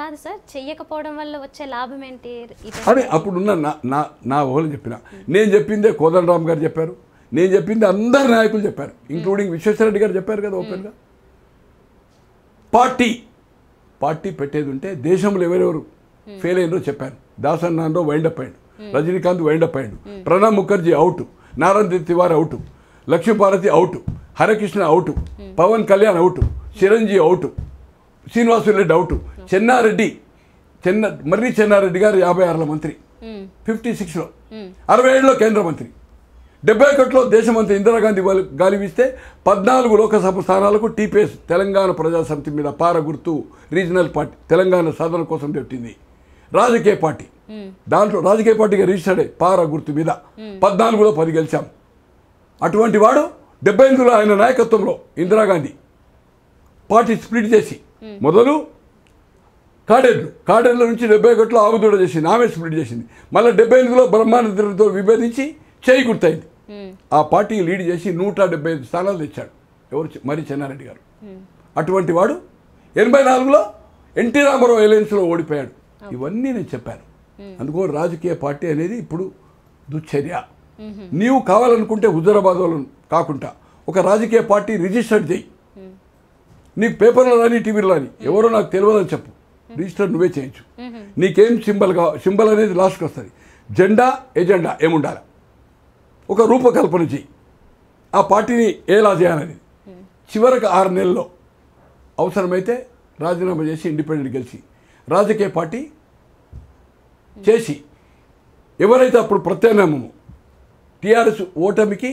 కాదు సార్ చెయ్యకపోవడం వల్ల వచ్చే లాభం ఏంటి ఇది అని అప్పుడున్న నా నా నా ఊహలు చెప్పిన నేను చెప్పిందే కోదండరామ్ గారు చెప్పారు నేను చెప్పింది అందరు నాయకులు చెప్పారు ఇంక్లూడింగ్ విశ్వేశ్వరరెడ్డి గారు చెప్పారు కదా ఓపెన్గా పార్టీ పార్టీ పెట్టేది ఉంటే దేశంలో ఎవరెవరు ఫెయిల్ అయిందో చెప్పాను దాసన్నారో వైండప్ అయ్యాడు రజనీకాంత్ వైండప్ అయ్యాడు Pranab Mukherjee out Narayan Tiwari out Lakshmi Parvathi out Harakrishna out Pawan Kalyan out Chiranjeevi out Srinivasula Reddy out Chenna Reddy Chenna Marri Chenna Reddy garu యాభై ఆరుల మంత్రి మ్మ్. ఫిఫ్టీ సిక్స్లో అరవై ఏడులో కేంద్ర మంత్రి డెబ్బై ఒకటిలో దేశమంత్రి ఇందిరాగాంధీ వాళ్ళు గాలివిస్తే పద్నాలుగు లోకసభ స్థానాలకు టీపీఎస్ తెలంగాణ ప్రజా సమితి మీద పార గుర్తు రీజనల్ పార్టీ తెలంగాణ సాధన కోసం పెట్టింది రాజకీయ పార్టీ దాంట్లో రాజకీయ పార్టీగా రిజిస్టర్డ్ అయ్యి పార గుర్తు మీద పద్నాలుగులో పది గెలిచాం అటువంటి వాడు డెబ్బై ఎనిమిదిలో ఆయన నాయకత్వంలో ఇందిరాగాంధీ పార్టీ స్ప్లిట్ చేసి మొదలు కాడేర్లు కాడేర్ల నుంచి డెబ్బై ఒకటిలో ఆవుదూడ చేసింది ఆమె స్ప్లిట్ చేసింది మళ్ళీ డెబ్బై ఎనిమిదిలో బ్రహ్మానందరితో విభేదించి చేయి గుర్తయింది మ్మ్. ఆ పార్టీ లీడ్ చేసి నూట డెబ్బై ఐదు స్థానాలు తెచ్చాడు ఎవరు చె- మరి చెన్నారెడ్డి గారు అటువంటి వాడు ఎనభై నాలుగులో ఎన్టీ రామారావు ఎలయన్స్లో ఓడిపోయాడు ఇవన్నీ నేను చెప్పాను అందుకో రాజకీయ పార్టీ అనేది ఇప్పుడు దుశ్చర్య నీవు కావాలనుకుంటే హుజరాబాద్ వాళ్ళను కాకుండా ఒక రాజకీయ పార్టీ రిజిస్టర్డ్ చేయి నీకు పేపర్లో రాని టీవీలో రాని ఎవరో నాకు తెలియదని చెప్పు రిజిస్టర్ నువ్వే చేయొచ్చు నీకేం సింబల్ కా సింబల్ అనేది లాస్ట్కి వస్తుంది జెండా ఎజెండా ఏముండాలి ఒక రూపకల్పన చెయ్యి ఆ పార్టీని ఎలా చేయాలనేది చివరికి ఆరు నెలల్లో అవసరమైతే రాజీనామా చేసి ఇండిపెండెంట్ గెలిచి రాజకీయ పార్టీ చేసి ఎవరైతే అప్పుడు ప్రత్యామ్నాయము టీఆర్ఎస్ ఓటమికి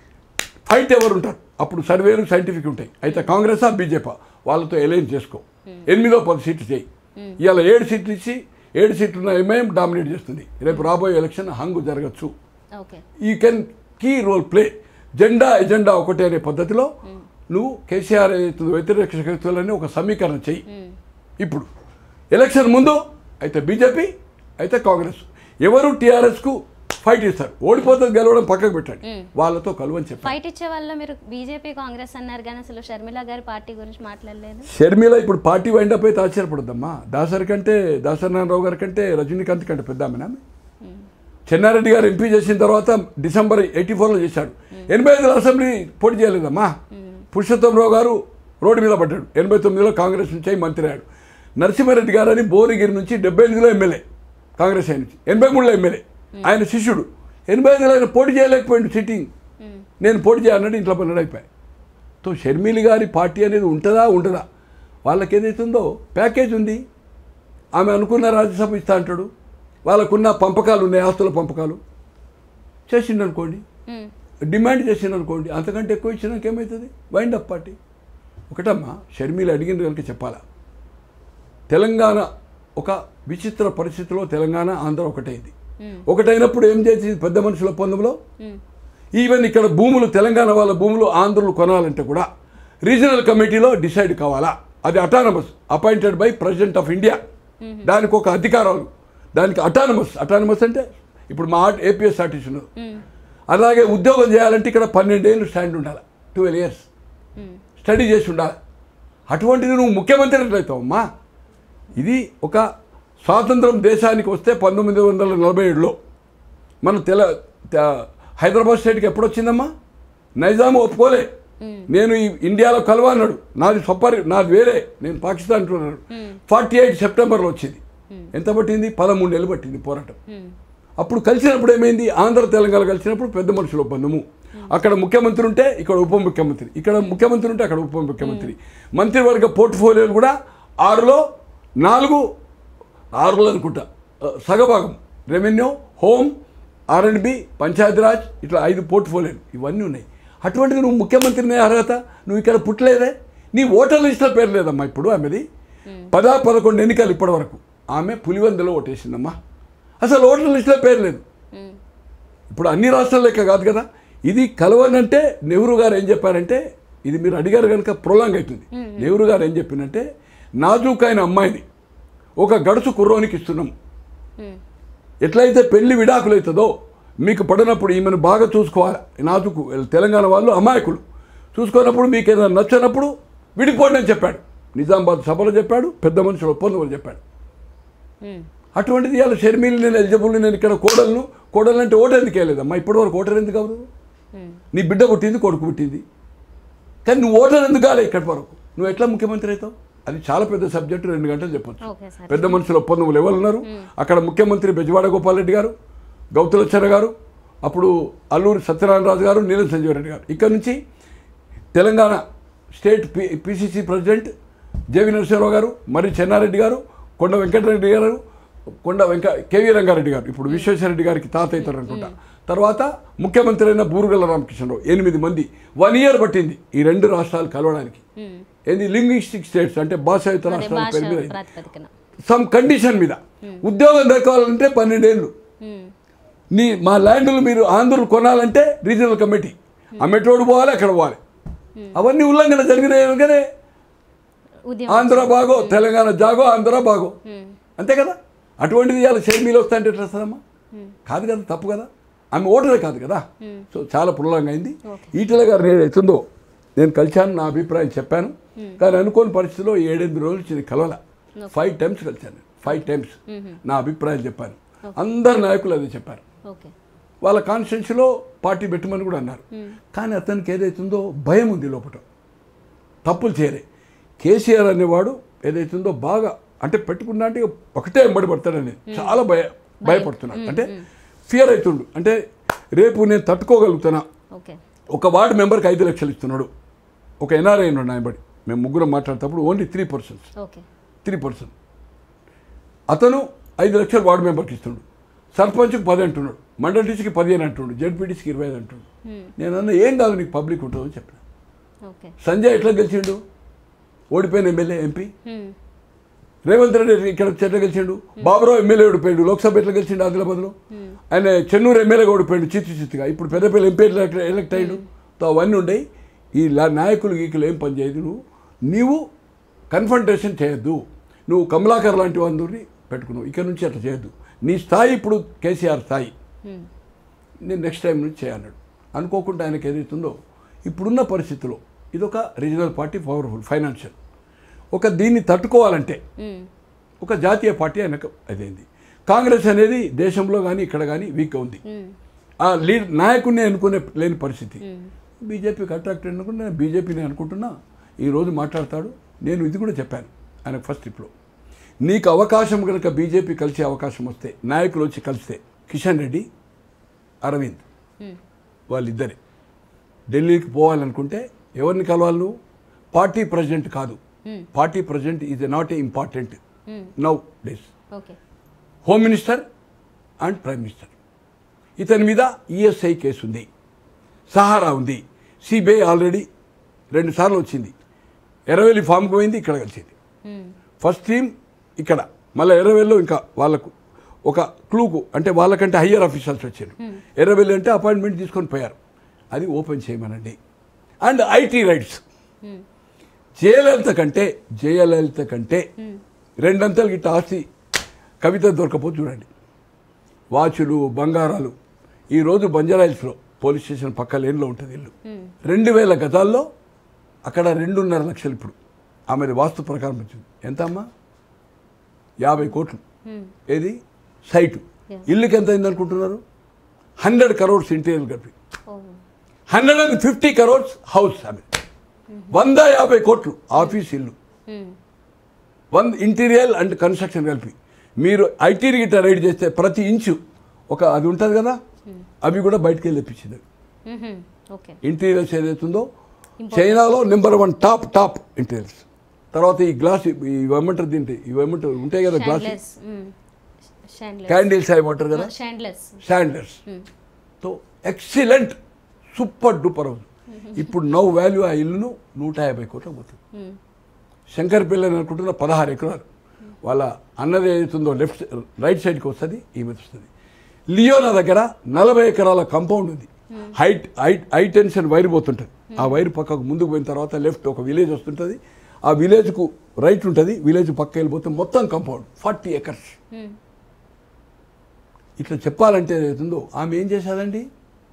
ఫైట్ ఎవరు ఉంటారు అప్పుడు సర్వేలు సైంటిఫిక్ ఉంటాయి అయితే కాంగ్రెసా బీజేపీ వాళ్ళతో ఎలైన్ చేసుకో ఎనిమిదో పది సీట్లు చేయి ఇవాళ ఏడు సీట్లు ఇచ్చి ఏడు సీట్లు ఉన్న ఎంఐఎం డామినేట్ చేస్తుంది రేపు రాబోయే ఎలక్షన్ హంగు జరగచ్చు ఓకే ఈ కెన్ కీ రోల్ ప్లే జెండా ఎజెండా ఒకటే అనే పద్ధతిలో నువ్వు కేసీఆర్ ఏదైతే వ్యతిరేక శక్తులని ఒక సమీకరణ చెయ్యి ఇప్పుడు ఎలక్షన్ ముందు అయితే బీజేపీ అయితే కాంగ్రెస్ ఎవరు టీఆర్ఎస్కు ఫైట్ ఇస్తారు ఓడిపోతుంది గెలవడం పక్కకు పెట్టండి వాళ్ళతో కలువని చెప్పారు ఫైట్ ఇచ్చే వాళ్ళ మీరు బీజేపీ కాంగ్రెస్ అన్నారు కానీ అసలు షర్మిల గారి పార్టీ గురించి మాట్లాడలేదు షర్మిల ఇప్పుడు పార్టీ వైండప్ అయితే ఆశ్చర్యపడద్దమ్మా దాసరి కంటే దాసనారాయణరావు గారి కంటే రజనీకాంత్ కంటే పెద్ద ఆమెనా ఆమె? చెన్నారెడ్డి గారు ఎంపీ చేసిన తర్వాత డిసెంబర్ ఎయిటీ ఫోర్లో చేశాడు ఎనభై ఐదులో అసెంబ్లీ పోటీ చేయలేదమ్మా పురుషోత్తమరావు గారు రోడ్డు మీద పడ్డాడు ఎనభై తొమ్మిదిలో కాంగ్రెస్ నుంచి అయి మంత్రి అయ్యాడు నరసింహారెడ్డి గారు అని భువనగిరి నుంచి డెబ్బై ఎనిమిదిలో ఎమ్మెల్యే కాంగ్రెస్ ఆయన నుంచి ఎనభై మూడులో ఎమ్మెల్యే ఆయన శిష్యుడు ఎనభై ఐదులో ఆయన పోటీ చేయలేకపోయింది సిట్టింగ్ నేను పోటీ చేయాలన్నాడు ఇంట్లో పన్నడు అయిపోయాయి తో షర్మిలి గారి పార్టీ అనేది ఉంటుందా ఉండదా వాళ్ళకి ఏదైతుందో ప్యాకేజ్ ఉంది ఆమె అనుకున్న రాజ్యసభ ఇస్తా అంటాడు వాళ్ళకున్న పంపకాలు ఉన్నాయి ఆస్తుల పంపకాలు చేసిండు అనుకోండి మ్మ్. డిమాండ్ చేసిండు అనుకోండి అంతకంటే ఎక్కువ ఇచ్చినాక ఏమవుతుంది వైండ్ అప్ పార్టీ ఒకటమ్మా షర్మిల అడిగిన కనుక చెప్పాలా తెలంగాణ ఒక విచిత్ర పరిస్థితిలో తెలంగాణ ఆంధ్ర ఒకటైంది ఒకటైనప్పుడు ఏం చేసింది పెద్ద మనుషుల ఒప్పందంలో మ్మ్. ఈవెన్ ఇక్కడ భూములు తెలంగాణ వాళ్ళ భూములు ఆంధ్రులు కొనాలంటే కూడా రీజనల్ కమిటీలో డిసైడ్ కావాలా అది autonomous appointed by president of India దానికి ఒక అధికారాలు దానికి అటానమస్ అటానమస్ అంటే ఇప్పుడు మా ఏపీఎస్ ఆర్టీసీ ఉన్నది అలాగే ఉద్యోగం చేయాలంటే ఇక్కడ పన్నెండేళ్ళు స్టాండ్ ఉండాలి ట్వెల్వ్ ఇయర్స్ మ్మ్. స్టడీ చేసి ఉండాలి అటువంటిది నువ్వు ముఖ్యమంత్రి ఎట్లయితావమ్మా ఇది ఒక స్వాతంత్రం దేశానికి వస్తే పంతొమ్మిది వందల నలభై ఏడులో మన తెల త- హైదరాబాద్ స్టేట్కి ఎప్పుడు వచ్చిందమ్మా నైజాం ఒప్పుకోలే నేను ఈ ఇండియాలో కలవ అన్నాడు నాది సొప్పరి నాది వేరే నేను పాకిస్తాన్ అంటున్నాడు ఫార్టీ ఎయిట్ సెప్టెంబర్లో వచ్చింది ఎంత పట్టింది పదమూడు నెలలు పట్టింది పోరాటం మ్మ్. అప్పుడు కలిసినప్పుడు ఏమైంది ఆంధ్ర తెలంగాణ కలిసినప్పుడు పెద్ద మనుషుల ఒప్పందము అక్కడ ముఖ్యమంత్రి ఉంటే ఇక్కడ ఉప ముఖ్యమంత్రి ఇక్కడ ముఖ్యమంత్రి ఉంటే అక్కడ ఉప ముఖ్యమంత్రి మంత్రివర్గ పోర్ట్ఫోలియోలు కూడా ఆరులో నాలుగు ఆరులో అనుకుంటా ఆ, సగభాగం revenue home R and B Panchayati Raj ఇట్లా ఐదు పోర్ట్ఫోలియోలు ఇవన్నీ ఉన్నాయి అటువంటిది నువ్వు ముఖ్యమంత్రిని అర్హత నువ్వు ఇక్కడ పుట్టలేదే నీ ఓటర్ లిస్టులో పేరు లేదమ్మా ఇప్పుడు ఆమెది పదా పదకొండు ఎన్నికలు ఇప్పటి వరకు ఆమె పులివెందులో ఓటేసిందమ్మా అసలు ఓటర్ లిస్టులో పేరు లేదు మ్మ్. ఇప్పుడు అన్ని రాష్ట్రాల లెక్క కాదు కదా ఇది కలవనంటే నెహ్రూ గారు ఏం చెప్పారంటే ఇది మీరు అడిగారు కనుక ప్రొలాంగ్ అవుతుంది నెహ్రూ గారు ఏం చెప్పినంటే నాజూకైన అమ్మాయిని ఒక గడుసు కుర్రోనికి ఇస్తున్నాం మ్మ్. ఎట్లయితే పెళ్లి విడాకులు అవుతుందో మీకు పడినప్పుడు ఈమెను బాగా చూసుకోవాలి నాజుకు తెలంగాణ వాళ్ళు అమాయకులు చూసుకున్నప్పుడు మీకు ఏదైనా నచ్చినప్పుడు విడిపోండి అని చెప్పాడు నిజామాబాద్ సభలో చెప్పాడు పెద్ద మనుషుల ఒప్పందంలో చెప్పాడు ఉమ్, అటువంటిది ఇవాళ షర్మిల్ నేను ఎలిజిబుల్ నేను ఇక్కడ కోడలను కోడలు అంటే ఓటు ఎందుకు వేయలేదమ్మా ఇప్పటివరకు ఓటర్ ఎందుకు అవ్వదు ఉమ్, నీ బిడ్డ పుట్టింది కొడుకు పుట్టింది కానీ నువ్వు ఓటర్ ఎందుకు కాలే ఇక్కడి వరకు నువ్వు ఎట్లా ముఖ్యమంత్రి అవుతావు అది చాలా పెద్ద సబ్జెక్టు రెండు గంటలు చెప్పొచ్చు ఓకే సార్ పెద్ద మనుషుల ఒప్పందములు ఎవరు ఉన్నారు అక్కడ ముఖ్యమంత్రి బెజవాడ గోపాల్ రెడ్డి గారు గౌతులచ్చర గారు అప్పుడు అల్లూరి సత్యనారాయణరాజు గారు నీలం సంజీవ్ రెడ్డి గారు ఇక్కడ నుంచి Telangana state P PCC president J V Narasimha Rao garu మరి చెన్నారెడ్డి గారు కొండ వెంకటరెడ్డి గారు కొండ వెంక కేవీ రంగారెడ్డి గారు ఇప్పుడు విశ్వేశ్వరరెడ్డి గారికి తాత అవుతారు అనుకుంటా తర్వాత ముఖ్యమంత్రి అయిన బూరుగల రామకృష్ణరావు ఎనిమిది మంది వన్ ఇయర్ పట్టింది ఈ రెండు రాష్ట్రాలు కలవడానికి ఉమ్, ఏంది లింగ్విస్టిక్ స్టేట్స్ అంటే భాషాయుత అదే రాష్ట్రాల భాష పేరు మీద అయింది. ప్రాతిపదికన సమ్ కండిషన్ మీద ఉద్యోగం దక్కాలంటే పన్నెండేళ్ళు ఉమ్, నీ మా ల్యాండ్లు మీరు ఆంధ్రులు కొనాలంటే రీజనల్ కమిటీ అమ్మేటోడు పోవాలి అక్కడ పోవాలి అవన్నీ ఉల్లంఘన జరిగినాయనగానే ఉద్యమం ఆంధ్ర బాగో తెలంగాణ జాగో ఆంధ్ర బాగో ఉమ్, అంతే కదా అటువంటిది ఇవాళ షర్మీలు వస్తాయంటే ఎట్లా వస్తుందమ్మా కాదు కదా తప్పు కదా ఆమె ఓటరే కాదు కదా సో చాలా పుల్లంగా అయింది ఈటల గారు నేను అవుతుందో నేను కలిశాను నా అభిప్రాయం చెప్పాను కానీ అనుకోని పరిస్థితిలో ఏడెనిమిది రోజులు ఇది కలవాల ఫైవ్ టైమ్స్ కలిశాను ఫైవ్ టైమ్స్ నా అభిప్రాయం చెప్పాను అందరు నాయకులు అదే చెప్పారు ఓకే వాళ్ళ కాన్స్టిట్యున్సీలో పార్టీ పెట్టమని కూడా అన్నారు కానీ అతనికి ఏదైతుందో భయం ఉంది లోపల తప్పులు చేయరే కేసీఆర్ అనేవాడు ఏదైతుందో బాగా అంటే పెట్టుకున్నా అంటే ఒకటే ఎంబడి పడతాడని చాలా భయ భయపడుతున్నాడు అంటే ఫియర్ అవుతుండు అంటే రేపు నేను తట్టుకోగలుగుతానా ఓకే ఒక వార్డు మెంబర్కి ఐదు లక్షలు ఇస్తున్నాడు ఒక ఎన్ఆర్ఐ ఉన్నాడు ఆయనబడి మేము ముగ్గురం మాట్లాడేటప్పుడు only three persons okay three percent అతను ఐదు లక్షలు వార్డు మెంబర్కి ఇస్తున్నాడు సర్పంచ్కి పది అంటున్నాడు మండల్ టీసీకి పదిహేను అంటున్నాడు జడ్పీటీసీకి ఇరవై ఐదు అంటున్నాడు నేను అన్న ఏం కాదు నీకు పబ్లిక్ ఉంటుందని చెప్పిన ఓకే సంజయ్ ఎట్లా గెలిచిండు ఓడిపోయిన MLA MP um, Revanth Reddy ఇక్కడ ఎట్లా గెలిచిండు బాబురావు ఎమ్మెల్యే ఓడిపోయాడు లోక్సభ ఎట్లా గెలిచిండు ఆదిలాబాద్లో ఆయన చెన్నూరు ఎమ్మెల్యేగా ఓడిపోయాడు చిత్తు చిత్తుగా ఇప్పుడు పెద్దపల్లి ఎంపీ ఎట్లా ఎలక్ట్ అయ్యాడు తో అవన్నీ ఉండయి ఈ లా- నాయకులు గీకులు ఏం పని చేయదు నువ్వు నీవు కన్ఫంటేషన్ చేయొద్దు నువ్వు కమలాకర్ లాంటి వాళ్ళని పెట్టుకున్నావు ఇక్కడ నుంచి అట్లా చేయొద్దు నీ స్థాయి ఇప్పుడు కేసీఆర్ స్థాయి ఉమ్, నేను నెక్స్ట్ టైం నుంచి చేయన్నాడు అనుకోకుండా ఆయనకి ఏదైతుందో ఇప్పుడున్న పరిస్థితిలో ఇదొక రీజనల్ పార్టీ పవర్ఫుల్ ఫైనాన్షియల్ ఒక దీన్ని తట్టుకోవాలంటే ఉమ్, ఒక జాతీయ పార్టీ ఆయనకు అదైంది కాంగ్రెస్ అనేది దేశంలో కానీ ఇక్కడ కానీ వీక్గా ఉంది ఉమ్, ఆ లీడ్ నాయకుడిని అనుకునే లేని పరిస్థితి ఉమ్, బీజేపీకి అట్రాక్ట్ అనుకుంటే నేను బీజేపీని అనుకుంటున్నా ఈరోజు మాట్లాడతాడు నేను ఇది కూడా చెప్పాను ఆయనకు ఫస్ట్ ట్రిప్లో నీకు అవకాశం కనుక బీజేపీ కలిసే అవకాశం వస్తే నాయకులు వచ్చి కలిస్తే కిషన్ రెడ్డి అరవింద్ ఉమ్, వాళ్ళిద్దరే ఢిల్లీకి పోవాలనుకుంటే ఎవరిని కలవాలి నువ్వు పార్టీ ప్రెసిడెంట్ కాదు Hmm. Party president is not a important um, now days okay home minister and prime minister ఇతని మీద ఈఎస్ఐ కేసు ఉంది సహారా ఉంది సిబిఐ ఆల్రెడీ రెండు సార్లు వచ్చింది ఎర్రవెల్లి ఫామ్కి పోయింది ఇక్కడ కలిసింది ఉమ్, ఫస్ట్ టీం ఇక్కడ మళ్ళీ ఎర్రవెల్లిలో ఇంకా వాళ్ళకు ఒక క్లూకు అంటే వాళ్ళకంటే హయ్యర్ ఆఫీసర్స్ వచ్చారు ఎర్రవెల్లి అంటే అపాయింట్మెంట్ తీసుకొని పోయారు అది ఓపెన్ చేయమనండి and IT rights um, Jayalalithaa కంటే జయలలిత కంటే రెండంతలు గిట్ట ఆస్తి కవిత దొరకపోతే చూడండి వాచులు బంగారాలు ఈరోజు బంజారాయిల్స్లో పోలీస్ స్టేషన్ పక్క లేన్లో ఉంటుంది ఇల్లు ఉమ్, రెండు వేల గజాల్లో అక్కడ రెండున్నర లక్షలు ఇప్పుడు ఆమెది వాస్తు ప్రకారం వచ్చింది ఎంత అమ్మా యాభై కోట్లు ఉమ్, ఏది సైటు Yeah. ఇల్లుకి ఎంత అయింది అనుకుంటున్నారు హండ్రెడ్ కరోడ్స్ ఇంటీరియర్ కలిపి ఓ hundred and fifty crores house ఆమె వంద యాభై కోట్లు ఆఫీస్ ఇల్లు um, one interior and construction కలిపి మీరు ఐటీ గిట్ట రైడ్ చేస్తే ప్రతి ఇంచు ఒక అది ఉంటుంది కదా అవి కూడా బయటికి వెళ్ళి తెప్పించింది ఉహుం, ఓకే ఇంటీరియర్స్ ఏదైతుందో చైనాలో number one top top interiors తర్వాత ఈ గ్లాస్ ఇవేమంటారు దీంట్లో ఇవేమంటారు ఉంటాయి కదా గ్లాస్ షాండ్లెస్ ఉమ్, షాండ్లెస్ క్యాండిల్స్ ఏమంటారు కదా షాండ్లెస్ శాండర్స్ ఉమ్, తో ఎక్సలెంట్ సూపర్ డూపర్ హౌస్ ఇప్పుడు నౌ వాల్యూ ఆ ఇల్లును నూట యాభై కోట్లకు పోతుంది ఉమ్, శంకర్ పిల్లని అనుకుంటున్న పదహారు ఎకరాలు వాళ్ళ అన్నది ఏదైతుందో లెఫ్ట్ రైట్ సైడ్కి వస్తుంది ఈమె వస్తుంది లియోనా దగ్గర నలభై ఎకరాల కాంపౌండ్ ఉంది height height high tension wire పోతుంటుంది ఆ వైర్ పక్కకు ముందుకు పోయిన తర్వాత లెఫ్ట్ ఒక విలేజ్ వస్తుంటుంది ఆ విలేజ్కు రైట్ ఉంటుంది విలేజ్ పక్క వెళ్ళిపోతే మొత్తం కాంపౌండ్ ఫార్టీ ఎకర్స్ ఉమ్, ఇట్లా చెప్పాలంటే ఏదైతుందో ఆమె ఏం చేశాదండి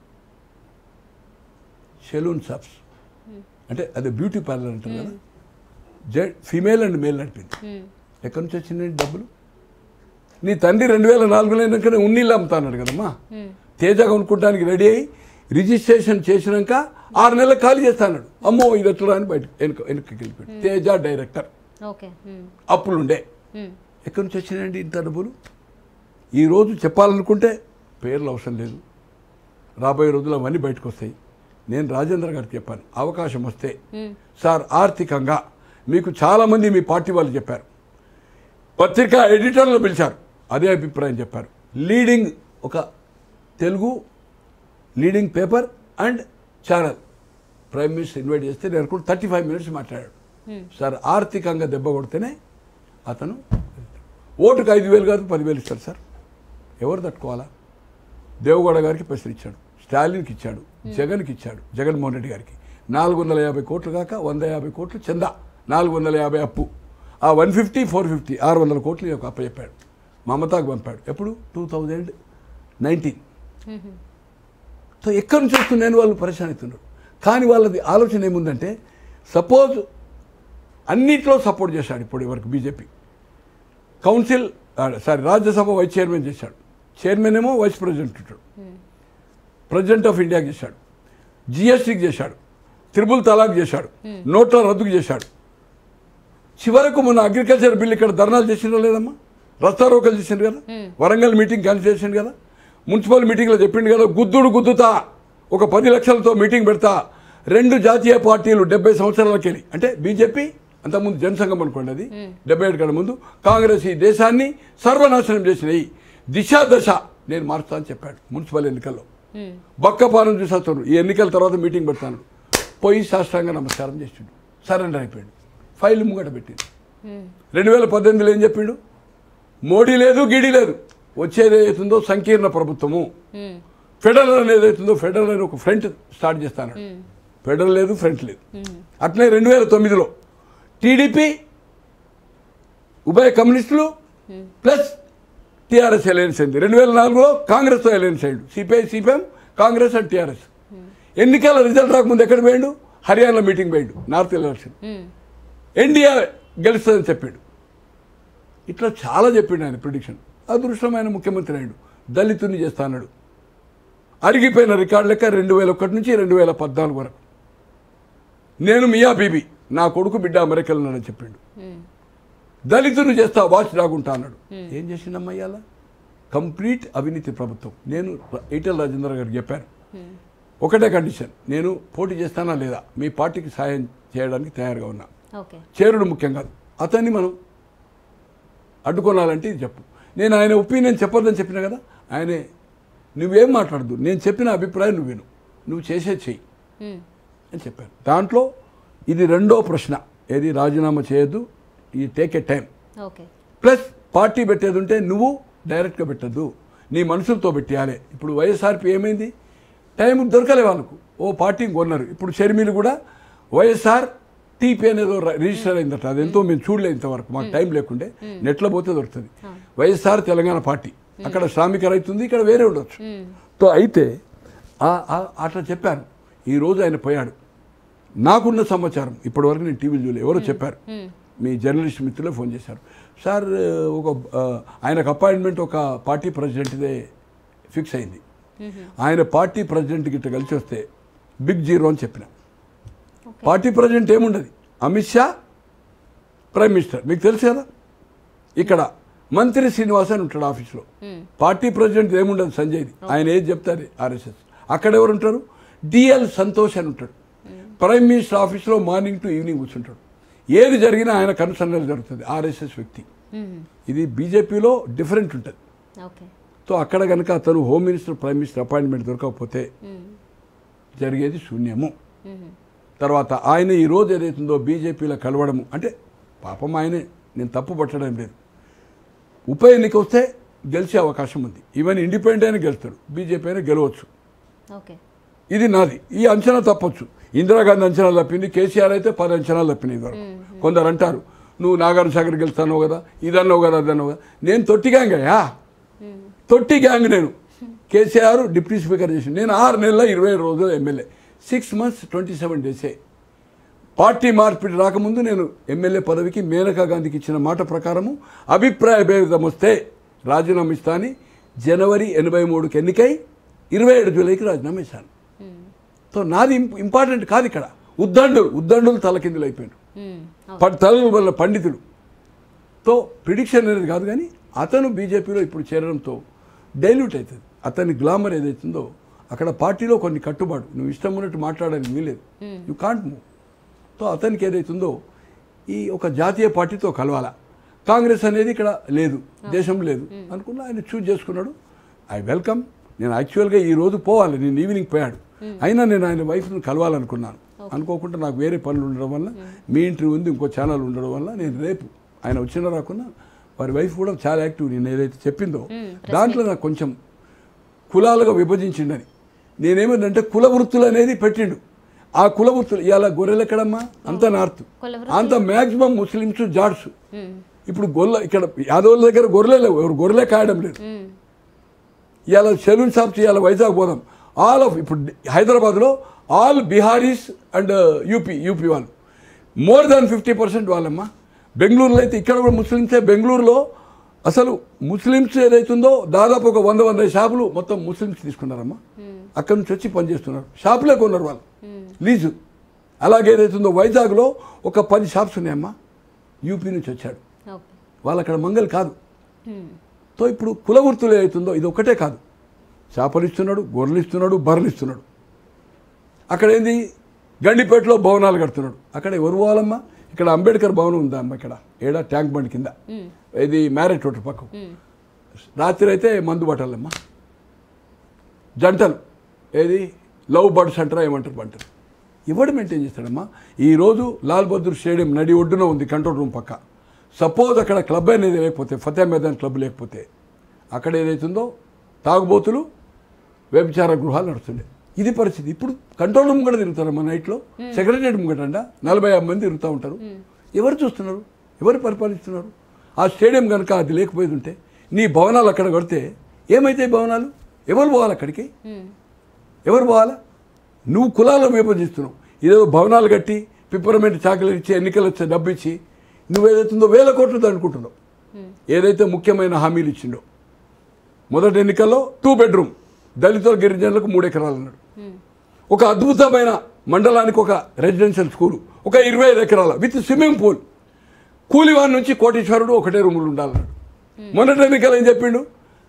సెలూన్ షాప్స్ అంటే అదే బ్యూటీ పార్లర్ అంటారు కదా జెడ్ ఫీమేల్ అండ్ మేల్ నడిపింది ఉమ్, ఎక్కడి నుంచి వచ్చిందండి డబ్బులు నీ తండ్రి రెండు వేల నాలుగులో అయినాకనే ఉన్నీళ్ళు అమ్ముతాన్నాడు కదమ్మా ఉమ్, తేజ కొనుక్కోవడానికి రెడీ అయ్యి రిజిస్ట్రేషన్ చేసినాక ఆరు నెలలు ఖాళీ చేస్తాడు అమ్మో ఇది ఎట్లా అని బయట వెనుక వెనక్కి వెళ్ళిపోయాడు తేజ డైరెక్టర్ ఓకే ఉమ్, అప్పులుండే ఉమ్, ఎక్కడి నుంచి వచ్చినాయండి ఇంత డబ్బులు ఈరోజు చెప్పాలనుకుంటే పేర్లు అవసరం లేదు రాబోయే రోజులు అవన్నీ బయటకు వస్తాయి నేను రాజేంద్ర గారికి చెప్పాను అవకాశం వస్తే ఉమ్, సార్ ఆర్థికంగా మీకు చాలామంది మీ పార్టీ వాళ్ళు చెప్పారు పత్రికా ఎడిటర్లు పిలిచారు అదే అభిప్రాయం చెప్పారు లీడింగ్ ఒక Telugu leading paper and channel prime minister invite చేస్తే నేను కూడా థర్టీ ఫైవ్ మినిట్స్ మాట్లాడాడు Hmm. సార్ ఆర్థికంగా దెబ్బ కొడితేనే అతను ఓటుకు ఐదు వేలు కాదు పదివేలు ఇస్తాడు సార్ ఎవరు తట్టుకోవాలా దేవగౌడ గారికి పైసలు ఇచ్చాడు స్టాలిన్కి ఇచ్చాడు జగన్కి ఇచ్చాడు జగన్మోహన్ రెడ్డి గారికి నాలుగు వందల యాభై కోట్లు కాక వంద యాభై కోట్లు చందా నాలుగు వందల యాభై అప్పు ఆ వన్ ఫిఫ్టీ ఫోర్ ఫిఫ్టీ ఆరు వందల కోట్లు ఈయనకు అప్పచెప్పాడు మమతాకు పంపాడు ఎప్పుడు two thousand nineteen um, so ఎక్కడి నుంచి వస్తున్నాయని వాళ్ళు పరిశాన్ అవుతున్నారు కానీ వాళ్ళది ఆలోచన ఏముందంటే సపోజ్ అన్నిట్లో సపోర్ట్ చేశాడు ఇప్పుడు వరకు BJP council sorry Rajya Sabha vice chairman చేశాడు చైర్మన్ ఏమో వైస్ ప్రెసిడెంట్ ఉంటాడు ప్రెసిడెంట్ ఆఫ్ ఇండియాకి చేశాడు జిఎస్టీకి చేశాడు త్రిపుల్ తలాక్ చేశాడు నోట్ల రద్దుకు చేశాడు చివరకు మొన్న అగ్రికల్చర్ బిల్ ఇక్కడ ధర్నాలు చేసిండ్రో లేదమ్మా రస్తా రోకలు చేసిండు కదా వరంగల్ మీటింగ్ క్యాన్సిల్ చేసిండు కదా మున్సిపల్ మీటింగ్లో చెప్పిండు కదా గుద్దుడు గుద్దుతా ఒక పది లక్షలతో మీటింగ్ పెడతా రెండు జాతీయ పార్టీలు డెబ్బై సంవత్సరాలకెళ్ళి అంటే బీజేపీ అంతకుముందు జనసంఘం అనుకోండి అది డెబ్బై ఏడు కన్నా ముందు కాంగ్రెస్ ఈ దేశాన్ని సర్వనాశనం చేసినాయి దిశ దశ నేను మారుస్తా అని చెప్పాడు మున్సిపల్ ఎన్నికల్లో ఉమ్, బక్కపాలన చూసేస్తాడు ఈ ఎన్నికల తర్వాత మీటింగ్ పెడతాను పోయి సాష్టాంగ నమస్కారం చేసిండు సరెండర్ అయిపోయాడు ఫైల్ ముంగట పెట్టిండు ఉమ్, రెండు వేల పద్దెనిమిదిలో ఏం చెప్పిండు మోడీ లేదు గిడి లేదు వచ్చేది ఏదైతుందో సంకీర్ణ ప్రభుత్వము ఉమ్, ఫెడరల్ అనేది ఏదైతుందో ఫెడరల్ అని ఒక ఫ్రంట్ స్టార్ట్ చేస్తాను ఫెడరల్ లేదు ఫ్రంట్ లేదు ఉమ్, అట్లే రెండు వేల తొమ్మిదిలో టీడీపీ ఉభయ కమ్యూనిస్టులు ప్లస్ టీఆర్ఎస్ అలయన్స్ అయింది రెండు వేల నాలుగులో కాంగ్రెస్తో అలయన్స్ అయ్యాడు CPI CPM Congress and TRS ఎన్నికల రిజల్ట్ రాకముందు ఎక్కడ పోయాడు హర్యానా మీటింగ్ పోయాడు నార్త్ ఎలక్షన్ ఉమ్, ఇండియా గెలుస్తుందని చెప్పాడు ఇట్లా చాలా చెప్పిండు ఆయన ప్రిడిక్షన్ అదృష్టమైన ముఖ్యమంత్రి అయ్యాడు దళితుని చేస్తా అన్నాడు అరిగిపోయిన రికార్డు లెక్క రెండు వేల ఒకటి నుంచి రెండు వేల పద్నాలుగు వరకు నేను మియా బీబీ నా కొడుకు బిడ్డ అమెరికాలో ఉన్నాడని చెప్పిండు ఉమ్, దళితుని చేస్తా వాచ్ రాగుంటా అన్నాడు ఏం చేసిండమ్మా ఇవాళ కంప్లీట్ అవినీతి ప్రభుత్వం నేను ఈటెల రాజేంద్ర గారికి చెప్పాను ఉమ్, ఒకటే కండిషన్ నేను పోటీ చేస్తానా లేదా మీ పార్టీకి సాయం చేయడానికి తయారుగా ఉన్నా ఓకే చేరుడు ముఖ్యం కాదు అతన్ని మనం అడ్డుకోనాలంటే ఇది చెప్పు నేను ఆయన ఒపీనియన్ చెప్పొద్దని చెప్పిన కదా ఆయనే నువ్వేం మాట్లాడదు నేను చెప్పిన అభిప్రాయం నువ్వు విను నువ్వు చేసే చెయ్యి ఉమ్, అని చెప్పాను దాంట్లో ఇది రెండో ప్రశ్న ఏది రాజీనామా చేయొద్దు ఈ take a time okay plus party పెట్టేది ఉంటే నువ్వు డైరెక్ట్గా పెట్టద్దు నీ మనుషులతో పెట్టేయాలి ఇప్పుడు వైఎస్ఆర్పి ఏమైంది టైం దొరకలే వాళ్ళకు ఓ పార్టీని కొన్నారు ఇప్పుడు షర్మిలు కూడా వైఎస్ఆర్ టీపీ అనేది ఓ రిజిస్టర్ అయిందట అది ఎంతో మేము చూడలేదు ఇంతవరకు మాకు టైం లేకుండే నెట్లో పోతే దొరుకుతుంది వైఎస్ఆర్ తెలంగాణ పార్టీ అక్కడ శ్రామిక రైతు ఉంది ఇక్కడ వేరే ఉండొచ్చు ఉమ్, తో అయితే ఆ- ఆ- అట్లా చెప్పాను ఈరోజు ఆయన పోయాడు నాకున్న సమాచారం ఇప్పటివరకు నేను టీవీలో చూడలేదు ఎవరో చెప్పారు ఉమ్, మీ జర్నలిస్ట్ మిత్రులే ఫోన్ చేశారు సార్ ఒక ఆ, ఆయనకు అపాయింట్మెంట్ ఒక పార్టీ ప్రెసిడెంట్దే ఫిక్స్ అయింది ఆయన పార్టీ ప్రెసిడెంట్ గిట్ట కలిసి వస్తే బిగ్ జీరో అని చెప్పిన ఓకే పార్టీ ప్రెసిడెంట్ ఏముండదు అమిత్ షా ప్రైమ్ మినిస్టర్ మీకు తెలుసు కదా ఇక్కడ మంత్రి శ్రీనివాస్ అని ఉంటాడు ఆఫీస్లో ఉమ్, పార్టీ ప్రెసిడెంట్ ఏముండదు సంజయ్ది ఆయన ఏది చెప్తారు ఆర్ఎస్ఎస్ అక్కడ ఎవరు ఉంటారు డిఎల్ సంతోష్ అని ఉంటాడు ప్రైమ్ మినిస్టర్ ఆఫీస్లో మార్నింగ్ టు ఈవినింగ్ కూర్చుంటాడు ఏది జరిగినా ఆయన కన్సర్నల్ జరుగుతుంది ఆర్ఎస్ఎస్ వ్యక్తి ఉమ్, ఇది బీజేపీలో డిఫరెంట్ ఉంటుంది ఓకే సో అక్కడ కనుక అతను home minister prime minister appointment దొరకకపోతే ఉమ్, జరిగేది శూన్యము ఉమ్, తర్వాత ఆయన ఈ రోజు ఏదైతుందో బీజేపీలో కలవడము అంటే పాపం ఆయనే నేను తప్పు పట్టడం లేదు ఉప ఎన్నిక వస్తే గెలిచే అవకాశం ఉంది ఈవెన్ ఇండిపెండెంట్ అయినా గెలుస్తాడు బీజేపీ అయినా గెలవచ్చు ఓకే ఇది నాది ఈ అంచనా తప్పొచ్చు ఇందిరాగాంధీ అంచనాలు తప్పింది కేసీఆర్ అయితే పది అంచనాలు తప్పినాయి వరకు కొందరు అంటారు నువ్వు నాగార్జున సాగర్ గెలుస్తానో కదా ఇదన్నావు కదా అదన్నావు కదా నేను తొట్టి గ్యాంగ్ అయ్యా ఉమ్, తొట్టి గ్యాంగ్ నేను కేసీఆర్ డిప్యూటీ స్పీకర్ చేసి నేను ఆరు నెలల ఇరవై రోజులు MLA six months twenty seven డేసే పార్టీ మార్పిడి రాకముందు నేను ఎమ్మెల్యే పదవికి మేనకా గాంధీకి ఇచ్చిన మాట ప్రకారము అభిప్రాయ భేదం వస్తే రాజీనామా ఇస్తా అని జనవరి ఎనభై మూడుకి ఎన్నికై ఇరవై ఏడు జూలైకి రాజీనామా ఇస్తాను సో నాది ఇంప్- ఇంపార్టెంట్ కాదు ఇక్కడ ఉద్దండులు ఉద్దండులు తలకిందులు అయిపోయారు ఉమ్, అవును. ప- తలలు వల్ల పండితులు తో ప్రిడిక్షన్ అనేది కాదు కానీ అతను బీజేపీలో ఇప్పుడు చేరడంతో డైల్యూట్ అవుతుంది అతని గ్లామర్ ఏదైతుందో అక్కడ పార్టీలో కొన్ని కట్టుబాటు నువ్వు ఇష్టం ఉన్నట్టు మాట్లాడడానికి వీలేదు యూ కాంట్ మూవ్ సో అతనికి ఏదైతుందో ఈ ఒక జాతీయ పార్టీతో కలవాలా కాంగ్రెస్ అనేది ఇక్కడ లేదు దేశం లేదు అనుకున్నా ఆయన చూజ్ చేసుకున్నాడు ఐ వెల్కమ్ నేను యాక్చువల్గా ఈ రోజు పోవాలి నేను ఈవినింగ్ పోయాడు అయినా నేను ఆయన వైఫ్ని కలవాలనుకున్నాను అనుకోకుండా నాకు వేరే పనులు ఉండడం వల్ల మీ ఇంటర్వ్యూ ఉంది ఇంకో ఛానల్ ఉండడం వల్ల నేను రేపు ఆయన వచ్చినా రాకున్నా వారి వైఫ్ కూడా చాలా యాక్టివ్ నేను ఏదైతే చెప్పిందో దాంట్లో నాకు కొంచెం కులాలుగా విభజించిండని నేనేమందంటే కుల వృత్తులు అనేది పెట్టిండు ఆ కుల వృత్తులు ఇవాళ గొర్రెలు ఎక్కడమ్మా అంత నార్త్ కుల అంత మ్యాక్సిమం ముస్లిమ్స్ జాడ్స్ ఉమ్, ఇప్పుడు గొల్ల ఇక్కడ యాదవుల దగ్గర గొర్రెలే లేవు ఎవరు గొర్రెలే కాయడం లేదు ఉమ్, ఇవాళ సెలూన్ షాప్స్ ఇవాళ వైజాగ్ పోదాం ఆల్ ఆఫ్ ఇప్పుడు హైదరాబాద్లో all Biharis and UP UP వాళ్ళు మోర్ దాన్ ఫిఫ్టీ పర్సెంట్ వాళ్ళమ్మా బెంగళూరులో అయితే ఇక్కడ కూడా ముస్లిమ్సే బెంగళూరులో అసలు ముస్లిమ్స్ ఏదైతుందో దాదాపు ఒక వంద వంద షాపులు మొత్తం ముస్లిమ్స్ తీసుకున్నారమ్మా అక్కడి నుంచి వచ్చి పనిచేస్తున్నారు షాపులే కొన్నారు వాళ్ళు లీజు అలాగే ఏదైతుందో వైజాగ్లో ఒక పది షాప్స్ ఉన్నాయమ్మా యూపీ నుంచి వచ్చాడు ఓకే వాళ్ళు అక్కడ మంగల్ కాదు ఉమ్, సో ఇప్పుడు కుల వృత్తులు ఏదైతుందో ఇది ఒక్కటే కాదు చేపలు ఇస్తున్నాడు గొర్రెలు ఇస్తున్నాడు బర్రెలు ఇస్తున్నాడు అక్కడ ఏంది గండిపేటలో భవనాలు కడుతున్నాడు అక్కడ ఎవరు పోవాలమ్మా ఇక్కడ అంబేద్కర్ భవనం ఉందా అమ్మ ఇక్కడ ఏడా ట్యాంక్ బండ్ కింద ఇది మ్యారేజ్ రోడ్డు పక్కకు ఉమ్, రాత్రి అయితే మందు బట్టాలమ్మా జంటలు ఏది లవ్ బర్డ్స్ అంటారా ఏమంటారు బంటారు ఎవడు మెయింటైన్ చేస్తాడమ్మా ఈరోజు లాల్ బహదూర్ స్టేడియం నడి ఒడ్డున ఉంది కంట్రోల్ రూమ్ పక్క సపోజ్ అక్కడ క్లబ్ అనేది లేకపోతే ఫతే మైదాన్ క్లబ్ లేకపోతే అక్కడ ఏదైతుందో తాగుబోతులు వ్యభిచార గృహాలు నడుస్తుండే ఇది పరిస్థితి ఇప్పుడు కంట్రోల్ రూమ్ కూడా తిరుగుతారమ్మా నైట్లో సెక్రటరియట్ ముంగటండ నలభై యాభై మంది తిరుగుతూ ఉంటారు ఎవరు చూస్తున్నారు ఎవరు పరిపాలిస్తున్నారు ఆ స్టేడియం కనుక అది లేకపోయేది ఉంటే నీ భవనాలు అక్కడ కడితే ఏమైతాయి భవనాలు ఎవరు పోవాలి అక్కడికి ఉమ్, ఎవరు పోవాలా నువ్వు కులాలను విభజిస్తున్నావు ఇదేదో భవనాలు కట్టి పిప్పరమెంట్ చాకలు ఇచ్చి ఎన్నికలు వచ్చే డబ్బు ఇచ్చి నువ్వేదైతుందో వేల కోట్లు అనుకుంటున్నావు ఏదైతే ముఖ్యమైన హామీలు ఇచ్చిండో మొదటి ఎన్నికల్లో టూ బెడ్రూమ్ దళితుల గిరిజనులకు మూడు ఎకరాలు అన్నాడు ఒక అద్భుతమైన మండలానికి ఒక రెసిడెన్షియల్ స్కూల్ ఒక ఇరవై ఐదు ఎకరాల విత్ స్విమ్మింగ్ పూల్ కూలివాన్ నుంచి కోటీశ్వరుడు ఒకటే రూములు ఉండాలన్నాడు మొన్నటి ఎన్నికలు ఏం చెప్పిండు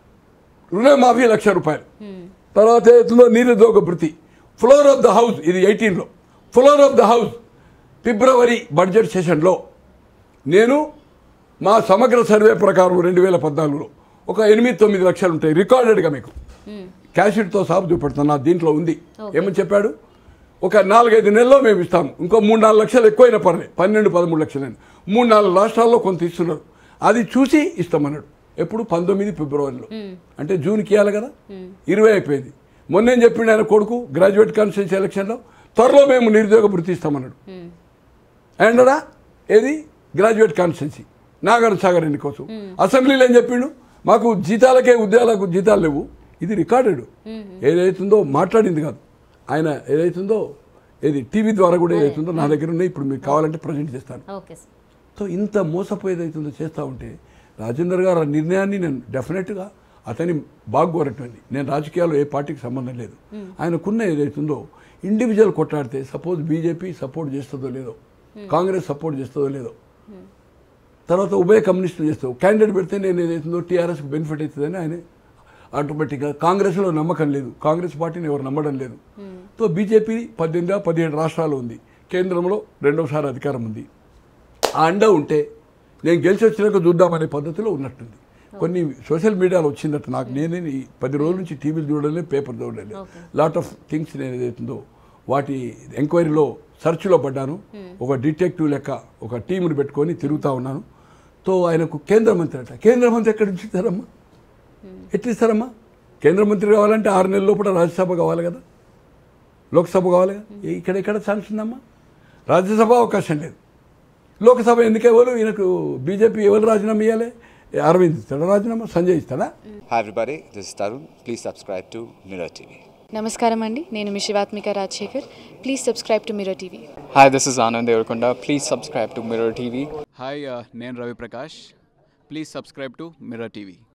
రుణమాఫీ లక్ష రూపాయలు తర్వాత ఏతుందో నీరుదోగ భృతి ఫ్లోర్ ఆఫ్ ద హౌస్ ఇది ఎయిటీన్లో floor of the house February budget సెషన్లో నేను మా సమగ్ర సర్వే ప్రకారం రెండు వేల పద్నాలుగులో ఒక ఎనిమిది తొమ్మిది లక్షలు ఉంటాయి రికార్డెడ్గా మీకు ఉమ్, క్యాషిట్తో సాపు చూపెడుతున్నా నా దీంట్లో ఉంది ఏమని చెప్పాడు ఒక నాలుగైదు నెలల్లో మేము ఇస్తాము ఇంకో మూడు నాలుగు లక్షలు ఎక్కువైనా పర్లేదు పన్నెండు పదమూడు లక్షలైన మూడు నాలుగు రాష్ట్రాల్లో కొంత ఇస్తున్నారు అది చూసి ఇస్తామన్నాడు ఎప్పుడు పంతొమ్మిది ఫిబ్రవరిలో అంటే జూన్కి ఇవ్వాలి కదా ఇరవై అయిపోయింది మొన్న ఏం చెప్పిండు ఆయన కొడుకు గ్రాడ్యుయేట్ కాన్స్టిట్యూన్సీ ఎలక్షన్లో త్వరలో మేము నిరుద్యోగ వృత్తి ఇస్తామన్నాడు ఉమ్, అండడా ఏది గ్రాడ్యుయేట్ కాన్స్టిట్యున్సీ నాగర్ సాగర్ ఎన్ని కోసం అసెంబ్లీలో ఏం చెప్పిండు మాకు జీతాలకే ఉద్యోగాలకు జీతాలు లేవు ఇది రికార్డెడ్ ఏదైతుందో మాట్లాడింది కాదు ఆయన ఏదైతుందో ఏది టీవీ ద్వారా కూడా ఏదైతుందో నా దగ్గర ఉన్నాయి ఇప్పుడు మీకు కావాలంటే ప్రజెంట్ చేస్తాను ఓకే సార్ సో ఇంత మోసపోయేదైతుందో చేస్తూ ఉంటే రాజేందర్ గారు ఆ నిర్ణయాన్ని నేను డెఫినెట్గా అతని బాగోరటండి నేను రాజకీయాల్లో ఏ పార్టీకి సంబంధం లేదు ఆయనకున్న ఏదైతుందో ఇండివిజువల్ కొట్లాడితే సపోజ్ బీజేపీ సపోర్ట్ చేస్తుందో లేదో కాంగ్రెస్ సపోర్ట్ చేస్తుందో లేదో తర్వాత ఉభయ కమ్యూనిస్టులు చేస్తావు క్యాండిడేట్ పెడితే నేను ఏదైతుందో టీఆర్ఎస్కి బెనిఫిట్ అవుతుందని ఆయన ఆటోమేటిక్గా కాంగ్రెస్లో నమ్మకం లేదు కాంగ్రెస్ పార్టీని ఎవరు నమ్మడం లేదు సో బీజేపీ పద్దెనిమిది పదిహేడు రాష్ట్రాలు ఉంది కేంద్రంలో రెండోసారి అధికారం ఉంది ఆ అండ ఉంటే నేను గెలిచి వచ్చినాక చూద్దామనే పద్ధతిలో ఉన్నట్టుంది కొన్ని సోషల్ మీడియాలో వచ్చిందట నాకు నేనే ఈ పది రోజుల నుంచి టీవీలు చూడలేదు పేపర్ చూడలేదు Okay. లాట్ ఆఫ్ థింగ్స్ నేను ఏదైతుందో వాటి ఎంక్వైరీలో సెర్చ్లో పడ్డాను ఒక డిటెక్టివ్ లెక్క ఒక టీముని పెట్టుకొని తిరుగుతూ ఉన్నాను సో ఆయనకు కేంద్ర మంత్రి అట కేంద్ర మంత్రి ఎక్కడి నుంచి ఇస్తారమ్మా ఎట్లా ఇస్తారమ్మా కేంద్ర మంత్రి కావాలంటే ఆరు నెలల లోపల రాజ్యసభ కావాలి కదా లోక్సభ కావాలి కదా ఏ- ఇక్కడ ఎక్కడ ఛాన్స్ ఉందమ్మా రాజ్యసభ అవకాశం లేదు లోక్సభ ఎందుకు ఎవరు ఈయనకు బీజేపీ ఎవరు రాజీనామా ఇవ్వాలి అరవింద్ ఇస్తాడా రాజీనామా సంజయ్ ఇస్తాడా Hi everybody, this is Tarun. Please subscribe to Mirror TV. నమస్కారం అండి నేను మీ Shivathmika Rajasekhar please subscribe to Mirror TV Hi, this is Anand Devarkonda. Please subscribe to Mirror TV. Hi నేను Ravi Prakash please subscribe to Mirror TV